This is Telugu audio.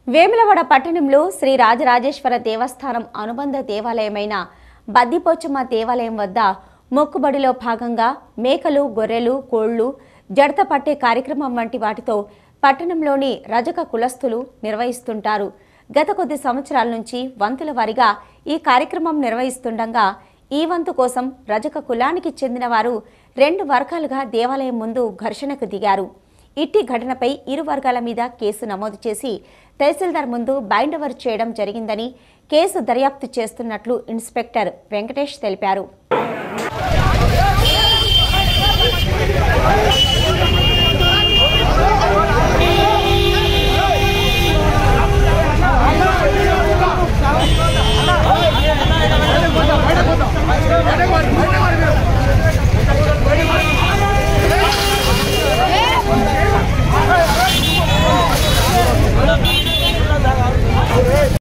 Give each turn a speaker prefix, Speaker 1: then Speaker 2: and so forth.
Speaker 1: వేములవాడ పట్టణంలో శ్రీ రాజరాజేశ్వర దేవస్థానం అనుబంధ దేవాలయమైన బద్దిపోచమ్మ దేవాలయం వద్ద మొక్కుబడిలో భాగంగా మేకలు గొర్రెలు కోళ్లు జడత పట్టే కార్యక్రమం వంటి వాటితో పట్టణంలోని రజక కులస్తులు నిర్వహిస్తుంటారు గత కొద్ది సంవత్సరాల నుంచి వంతుల వారిగా ఈ కార్యక్రమం నిర్వహిస్తుండగా ఈ వంతు కోసం రజక కులానికి చెందిన వారు రెండు వర్గాలుగా దేవాలయం ముందు ఘర్షణకు దిగారు ఇట్టి ఘటనపై ఇరు వర్గాల మీద కేసు నమోదు చేసి తహసీల్దార్ ముందు బైండ్ ఓవర్ చేయడం జరిగిందని కేసు దర్యాప్తు చేస్తున్నట్లు ఇన్స్పెక్టర్ వెంకటేష్ తెలిపారు